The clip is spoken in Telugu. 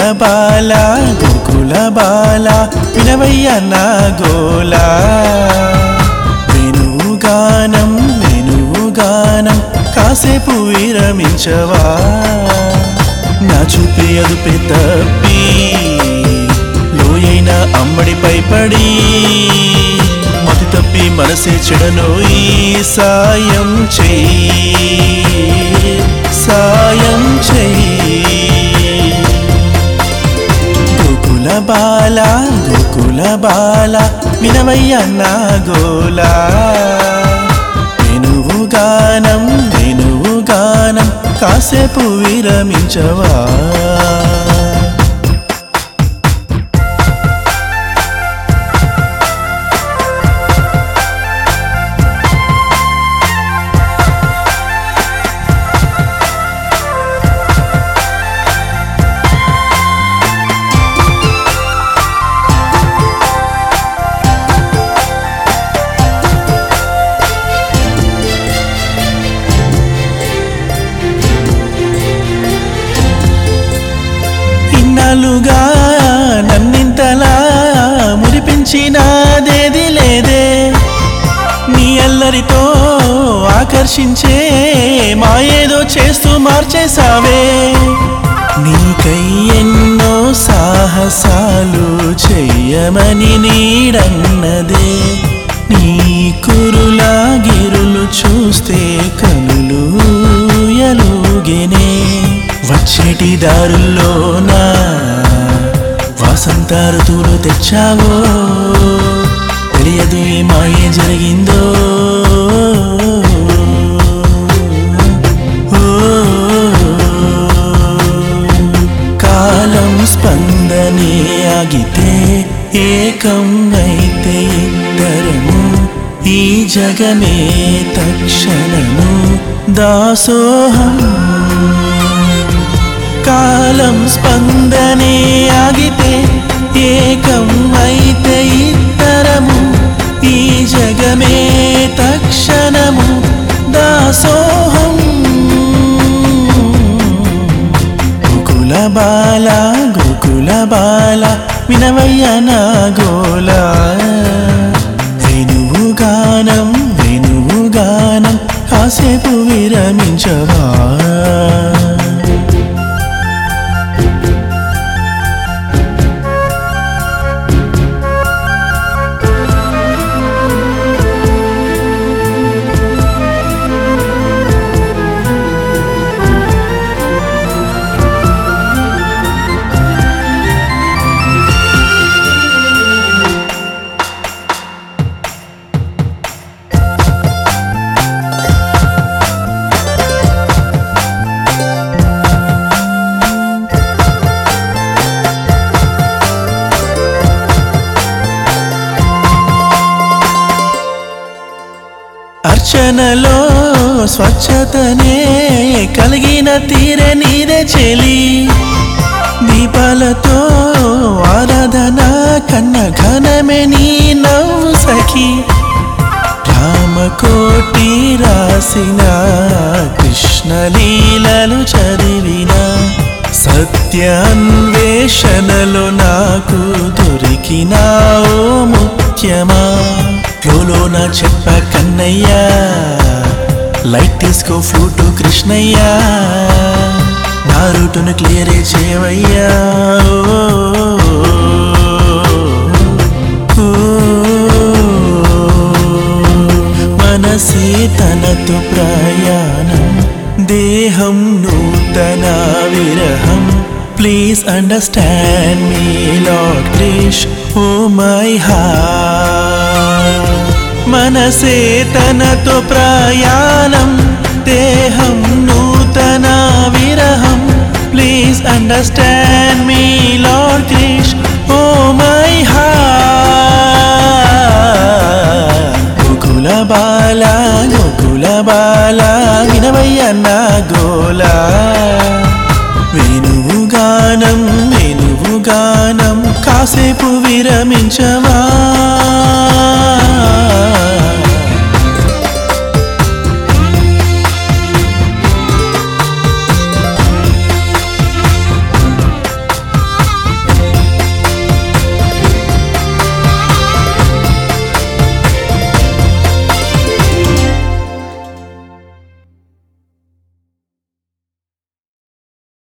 బాల గోకుల బాల వినవయ్య నా గోలా వేణువు గానం వేణువు గానం కాసేపు విరమించవా నా చూపే అదుపే తప్పి లోయైన అమ్మడిపై పడి మతి తప్పి మనసే చెడను ఈ సాయం చెయ్యి సాయం చెయ్యి గోకుల బాల గోకుల బాల వినవయ్య నా గోలా వేణువు గానం వేణువు గానం కాసేపు విరమించవా ఇన్నాళ్ళుగా నన్నింతలా మురిపించినాదేది లేదే నీ అల్లరితో ఆకర్షించే మాయేదో చేస్తూ మార్చేసావే నీకై ఎన్నో సాహసాలు చెయ్యమని నీడన్నదే నీ కురులా గిరులు చూస్తే కనులు ఎలుగెనే వచ్చేటి దారుల్లోనా వాసంత ఋతువులు తెచ్చావో తెలియదు ఈ మాయే జరిగిందో కాలం స్పందనే ఆగితే ఏకం అయితే ఇద్దరము ఈ జగమే తక్షణము దాసోహం కాలం స్పందనే ఆగితే ఏకం అయితే ఇద్దరము ఈ జగమే తక్షణము దాసోహం గోకుల బాల గోకుల బాల వినవయ్య నా గోలా వేణువు గానం వేణువు గానం కాసేపు విరమించవా అర్చనలో స్వచ్ఛతనే కలిగిన తీరే నీదే చెలి దీపాలతో ఆరాధన కన్న ఘనమే నీ నవ్వు సఖి రామకోటి రాసిన కృష్ణలీలలు చదివిన సత్యాన్వేషణలో నాకు దొరికిన ఓ ముత్యమా ఫ్లోలో నా చెప్ప కన్నయ్యా లైట్ తీసుకో ఫ్లూటు కృష్ణయ్యా నా రూటును క్లియరే చేయవయ్యా ఓ, ఓ, మనసే తనతో ప్రయాణం దేహం నూతన విరహం please understand me lord Krish oh my heart మనసే తనతో ప్రయాణం దేహం నూతన విరహం please understand me lord Krish oh my heart Gokula Bala Gokula Bala వినవయ్య నా గోలా వేణువు గానం వేణువు గానం కాసేపు విరమించవా